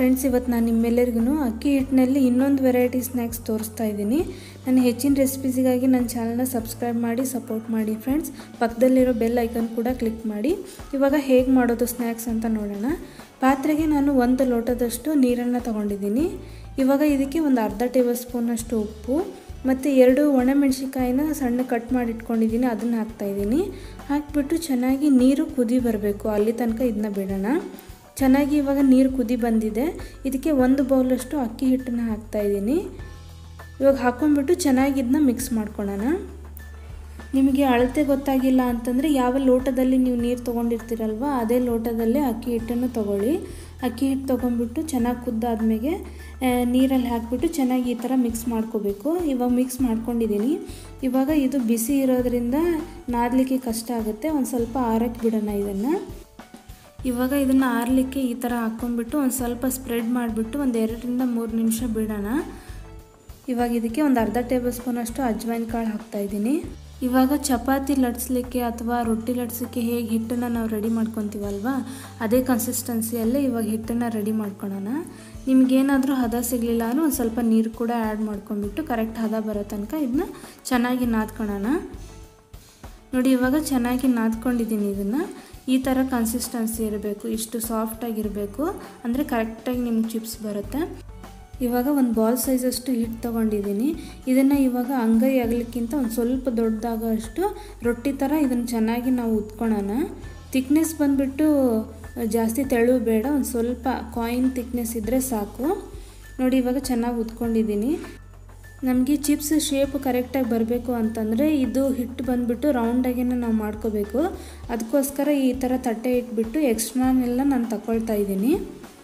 friends ಇವತ್ತು ನಾನು ನಿಮ್ಮೆಲ್ಲರಿಗೂ ಅಕ್ಕಿ ಹಿಟ್ಟಿನಲ್ಲಿ ಇನ್ನೊಂದು ವೆರೈಟಿ ಸ್ನ್ಯಾಕ್ಸ್ ತೋರಿಸ್ತಾ ಇದ್ದೀನಿ ನನ್ನ ಹೆಚ್ಚಿನ ರೆಸಿಪೀಸಿಗಾಗಿ ನನ್ನ ಚಾನಲ್ನ ಸಬ್ಸ್ಕ್ರೈಬ್ ಮಾಡಿ ಸಪೋರ್ಟ್ ಮಾಡಿ ಫ್ರೆಂಡ್ಸ್ ಪಕ್ಕದಲ್ಲಿರೋ ಬೆಲ್ ಐಕನ್ ಕೂಡ ಕ್ಲಿಕ್ ಮಾಡಿ ಇವಾಗ ಹೇಗೆ ಮಾಡೋದು ಸ್ನ್ಯಾಕ್ಸ್ ಅಂತ ನೋಡೋಣ ಪಾತ್ರೆಗೆ ನಾನು ಒಂದು ಲೋಟದಷ್ಟು ನೀರನ್ನು ತಗೊಂಡಿದ್ದೀನಿ ಇವಾಗ ಇದಕ್ಕೆ ಒಂದು ಅರ್ಧ ಟೇಬಲ್ ಸ್ಪೂನಷ್ಟು ಉಪ್ಪು ಮತ್ತು ಎರಡು ಒಣಮೆಣಸಿಕಾಯಿನ ಸಣ್ಣ ಕಟ್ ಮಾಡಿ ಇಟ್ಕೊಂಡಿದ್ದೀನಿ ಅದನ್ನು ಹಾಕ್ತಾಯಿದ್ದೀನಿ ಹಾಕಿಬಿಟ್ಟು ಚೆನ್ನಾಗಿ ನೀರು ಕುದಿ ಬರಬೇಕು ಅಲ್ಲಿ ತನಕ ಇದನ್ನ ಬಿಡೋಣ ಚೆನ್ನಾಗಿ ಇವಾಗ ನೀರು ಕುದಿ ಬಂದಿದೆ ಇದಕ್ಕೆ ಒಂದು ಬೌಲಷ್ಟು ಅಕ್ಕಿ ಹಿಟ್ಟನ್ನು ಹಾಕ್ತಾಯಿದ್ದೀನಿ ಇವಾಗ ಹಾಕ್ಕೊಂಡ್ಬಿಟ್ಟು ಚೆನ್ನಾಗಿ ಇದನ್ನ ಮಿಕ್ಸ್ ಮಾಡ್ಕೊಳ್ಳೋಣ ನಿಮಗೆ ಅಳತೆ ಗೊತ್ತಾಗಿಲ್ಲ ಅಂತಂದರೆ ಯಾವ ಲೋಟದಲ್ಲಿ ನೀವು ನೀರು ತೊಗೊಂಡಿರ್ತೀರಲ್ವ ಅದೇ ಲೋಟದಲ್ಲೇ ಅಕ್ಕಿ ಹಿಟ್ಟನ್ನು ತೊಗೊಳ್ಳಿ ಅಕ್ಕಿ ಹಿಟ್ಟು ತೊಗೊಂಡ್ಬಿಟ್ಟು ಚೆನ್ನಾಗಿ ಕುದ್ದಾದ್ಮೇಲೆ ನೀರಲ್ಲಿ ಹಾಕಿಬಿಟ್ಟು ಚೆನ್ನಾಗಿ ಈ ಥರ ಮಿಕ್ಸ್ ಮಾಡ್ಕೋಬೇಕು ಇವಾಗ ಮಿಕ್ಸ್ ಮಾಡ್ಕೊಂಡಿದ್ದೀನಿ ಇವಾಗ ಇದು ಬಿಸಿ ಇರೋದ್ರಿಂದ ನಾದಲಿಕ್ಕೆ ಕಷ್ಟ ಆಗುತ್ತೆ ಒಂದು ಸ್ವಲ್ಪ ಆರಕ್ಕೆ ಬಿಡೋಣ ಇದನ್ನು ಇವಾಗ ಇದನ್ನು ಆರಲಿಕ್ಕೆ ಈ ಥರ ಹಾಕ್ಕೊಂಡ್ಬಿಟ್ಟು ಒಂದು ಸ್ವಲ್ಪ ಸ್ಪ್ರೆಡ್ ಮಾಡಿಬಿಟ್ಟು ಒಂದು ಎರಡರಿಂದ ಮೂರು ನಿಮಿಷ ಬಿಡೋಣ ಇವಾಗ ಇದಕ್ಕೆ ಒಂದು ಅರ್ಧ ಟೇಬಲ್ ಸ್ಪೂನಷ್ಟು ಅಜ್ವೈನ್ ಕಾಳು ಹಾಕ್ತಾಯಿದ್ದೀನಿ ಇವಾಗ ಚಪಾತಿ ಲಟ್ಸ್ಲಿಕ್ಕೆ ಅಥವಾ ರೊಟ್ಟಿ ಲಟ್ಸೋಕ್ಕೆ ಹೇಗೆ ಹಿಟ್ಟನ್ನು ನಾವು ರೆಡಿ ಮಾಡ್ಕೊತೀವಲ್ವ ಅದೇ ಕನ್ಸಿಸ್ಟೆನ್ಸಿಯಲ್ಲೇ ಇವಾಗ ಹಿಟ್ಟನ್ನು ರೆಡಿ ಮಾಡ್ಕೊಳ್ಳೋಣ ನಿಮಗೇನಾದರೂ ಹದ ಸಿಗಲಿಲ್ಲ ಅಂದರೆ ಒಂದು ಸ್ವಲ್ಪ ನೀರು ಕೂಡ ಆ್ಯಡ್ ಮಾಡ್ಕೊಂಡ್ಬಿಟ್ಟು ಕರೆಕ್ಟ್ ಹದ ಬರೋ ತನಕ ಇದನ್ನ ಚೆನ್ನಾಗಿ ನಾದ್ಕೊಳ್ಳೋಣ ನೋಡಿ ಇವಾಗ ಚೆನ್ನಾಗಿ ನಾದ್ಕೊಂಡಿದ್ದೀನಿ ಇದನ್ನು ಈ ಥರ ಕನ್ಸಿಸ್ಟೆನ್ಸಿ ಇರಬೇಕು ಇಷ್ಟು ಸಾಫ್ಟಾಗಿರಬೇಕು ಅಂದರೆ ಕರೆಕ್ಟಾಗಿ ನಿಮ್ಗೆ ಚಿಪ್ಸ್ ಬರುತ್ತೆ ಇವಾಗ ಒಂದು ಬಾಲ್ ಸೈಜಷ್ಟು ಹಿಟ್ಟು ತೊಗೊಂಡಿದ್ದೀನಿ ಇದನ್ನು ಇವಾಗ ಅಂಗೈ ಆಗಲಿಕ್ಕಿಂತ ಒಂದು ಸ್ವಲ್ಪ ದೊಡ್ಡದಾಗ ಅಷ್ಟು ರೊಟ್ಟಿ ಥರ ಇದನ್ನು ಚೆನ್ನಾಗಿ ನಾವು ಉತ್ಕೊಳ್ಳೋಣ ತಿಕ್ನೆಸ್ ಬಂದುಬಿಟ್ಟು ಜಾಸ್ತಿ ತೆಳು ಬೇಡ ಒಂದು ಸ್ವಲ್ಪ ಕಾಯಿನ್ ತಿಕ್ನೆಸ್ ಇದ್ದರೆ ಸಾಕು ನೋಡಿ ಇವಾಗ ಚೆನ್ನಾಗಿ ಉತ್ಕೊಂಡಿದ್ದೀನಿ ನಮಗೆ ಚಿಪ್ಸ್ ಶೇಪ್ ಕರೆಕ್ಟಾಗಿ ಬರಬೇಕು ಅಂತಂದರೆ ಇದು ಹಿಟ್ಟು ಬಂದುಬಿಟ್ಟು ರೌಂಡಾಗೇ ನಾವು ಮಾಡ್ಕೋಬೇಕು ಅದಕ್ಕೋಸ್ಕರ ಈ ಥರ ತಟ್ಟೆ ಇಟ್ಬಿಟ್ಟು ಎಕ್ಸ್ಟ್ರಾನೆಲ್ಲ ನಾನು ತಗೊಳ್ತಾ ಇದ್ದೀನಿ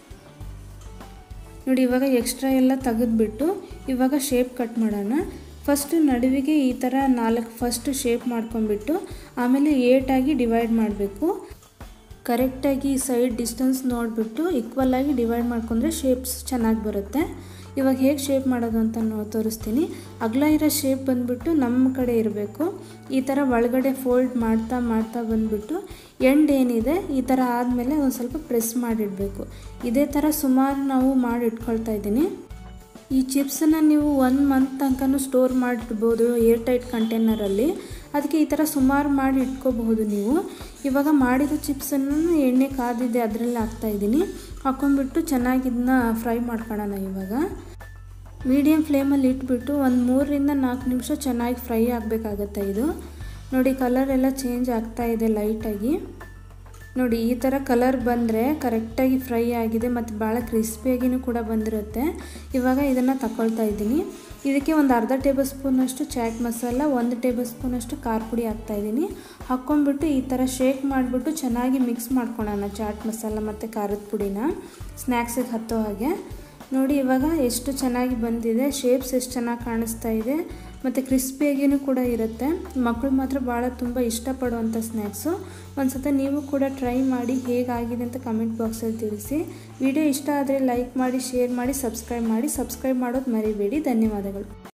ನೋಡಿ ಇವಾಗ ಎಕ್ಸ್ಟ್ರಾ ಎಲ್ಲ ತೆಗೆದ್ಬಿಟ್ಟು ಇವಾಗ ಶೇಪ್ ಕಟ್ ಮಾಡೋಣ ಫಸ್ಟ್ ನಡುವಿಗೆ ಈ ಥರ ನಾಲ್ಕು ಫಸ್ಟ್ ಶೇಪ್ ಮಾಡ್ಕೊಂಡ್ಬಿಟ್ಟು ಆಮೇಲೆ ಏಟಾಗಿ ಡಿವೈಡ್ ಮಾಡಬೇಕು ಕರೆಕ್ಟಾಗಿ ಸೈಡ್ ಡಿಸ್ಟೆನ್ಸ್ ನೋಡಿಬಿಟ್ಟು ಈಕ್ವಲಾಗಿ ಡಿವೈಡ್ ಮಾಡ್ಕೊಂಡ್ರೆ ಶೇಪ್ಸ್ ಚೆನ್ನಾಗಿ ಬರುತ್ತೆ ಇವಾಗ ಹೇಗೆ ಶೇಪ್ ಮಾಡೋದು ಅಂತ ನಾವು ತೋರಿಸ್ತೀನಿ ಅಗಲ ಇರೋ ಶೇಪ್ ಬಂದುಬಿಟ್ಟು ನಮ್ಮ ಕಡೆ ಇರಬೇಕು ಈ ಥರ ಒಳಗಡೆ ಫೋಲ್ಡ್ ಮಾಡ್ತಾ ಮಾಡ್ತಾ ಬಂದುಬಿಟ್ಟು ಎಂಡ್ ಏನಿದೆ ಈ ಥರ ಆದಮೇಲೆ ಒಂದು ಸ್ವಲ್ಪ ಪ್ರೆಸ್ ಮಾಡಿಡಬೇಕು ಇದೇ ಥರ ಸುಮಾರು ನಾವು ಮಾಡಿ ಇಟ್ಕೊಳ್ತಾ ಇದ್ದೀನಿ ಈ ಚಿಪ್ಸನ್ನು ನೀವು ಒನ್ ಮಂತ್ ತನಕನೂ ಸ್ಟೋರ್ ಮಾಡಿಡ್ಬೋದು ಏರ್ ಟೈಟ್ ಕಂಟೈನರಲ್ಲಿ ಅದಕ್ಕೆ ಈ ಥರ ಸುಮಾರು ಮಾಡಿ ಇಟ್ಕೋಬಹುದು ನೀವು ಇವಾಗ ಮಾಡಿದ ಚಿಪ್ಸನ್ನು ಎಣ್ಣೆ ಕಾದಿದೆ ಅದರಲ್ಲಿ ಹಾಕ್ತಾಯಿದ್ದೀನಿ ಹಾಕ್ಕೊಂಡ್ಬಿಟ್ಟು ಚೆನ್ನಾಗಿ ಇದನ್ನ ಫ್ರೈ ಮಾಡ್ಕೊಳ್ಳೋಣ ಇವಾಗ ಮೀಡಿಯಮ್ ಫ್ಲೇಮಲ್ಲಿ ಇಟ್ಬಿಟ್ಟು ಒಂದು ಮೂರರಿಂದ ನಾಲ್ಕು ನಿಮಿಷ ಚೆನ್ನಾಗಿ ಫ್ರೈ ಆಗಬೇಕಾಗತ್ತೆ ಇದು ನೋಡಿ ಕಲರ್ ಎಲ್ಲ ಚೇಂಜ್ ಆಗ್ತಾ ಇದೆ ಲೈಟಾಗಿ ನೋಡಿ ಈ ಥರ ಕಲರ್ ಬಂದರೆ ಕರೆಕ್ಟಾಗಿ ಫ್ರೈ ಆಗಿದೆ ಮತ್ತು ಭಾಳ ಕ್ರಿಸ್ಪಿಯಾಗಿಯೂ ಕೂಡ ಬಂದಿರುತ್ತೆ ಇವಾಗ ಇದನ್ನು ತಗೊಳ್ತಾ ಇದ್ದೀನಿ ಇದಕ್ಕೆ ಒಂದು ಅರ್ಧ ಟೇಬಲ್ ಸ್ಪೂನಷ್ಟು ಚಾಟ್ ಮಸಾಲ ಒಂದು ಟೇಬಲ್ ಸ್ಪೂನಷ್ಟು ಖಾರ ಪುಡಿ ಹಾಕ್ತಾಯಿದ್ದೀನಿ ಹಾಕ್ಕೊಂಡ್ಬಿಟ್ಟು ಈ ಥರ ಶೇಕ್ ಮಾಡಿಬಿಟ್ಟು ಚೆನ್ನಾಗಿ ಮಿಕ್ಸ್ ಮಾಡ್ಕೊಳ್ಳೋಣ ಚಾಟ್ ಮಸಾಲ ಮತ್ತು ಖಾರದ ಪುಡಿನ ಸ್ನ್ಯಾಕ್ಸಿಗೆ ಹತ್ತೋ ಹಾಗೆ ನೋಡಿ ಇವಾಗ ಎಷ್ಟು ಚೆನ್ನಾಗಿ ಬಂದಿದೆ ಶೇಪ್ಸ್ ಎಷ್ಟು ಚೆನ್ನಾಗಿ ಕಾಣಿಸ್ತಾ ಇದೆ ಮತ್ತು ಕ್ರಿಸ್ಪಿಯಾಗಿಯೂ ಕೂಡ ಇರುತ್ತೆ ಮಕ್ಕಳು ಮಾತ್ರ ಭಾಳ ತುಂಬ ಇಷ್ಟಪಡುವಂಥ ಸ್ನ್ಯಾಕ್ಸು ಒಂದು ಸತ ನೀವು ಕೂಡ ಟ್ರೈ ಮಾಡಿ ಹೇಗಾಗಿದೆ ಅಂತ ಕಮೆಂಟ್ ಬಾಕ್ಸಲ್ಲಿ ತಿಳಿಸಿ ವಿಡಿಯೋ ಇಷ್ಟ ಆದರೆ ಲೈಕ್ ಮಾಡಿ ಶೇರ್ ಮಾಡಿ ಸಬ್ಸ್ಕ್ರೈಬ್ ಮಾಡಿ ಸಬ್ಸ್ಕ್ರೈಬ್ ಮಾಡೋದು ಮರಿಬೇಡಿ ಧನ್ಯವಾದಗಳು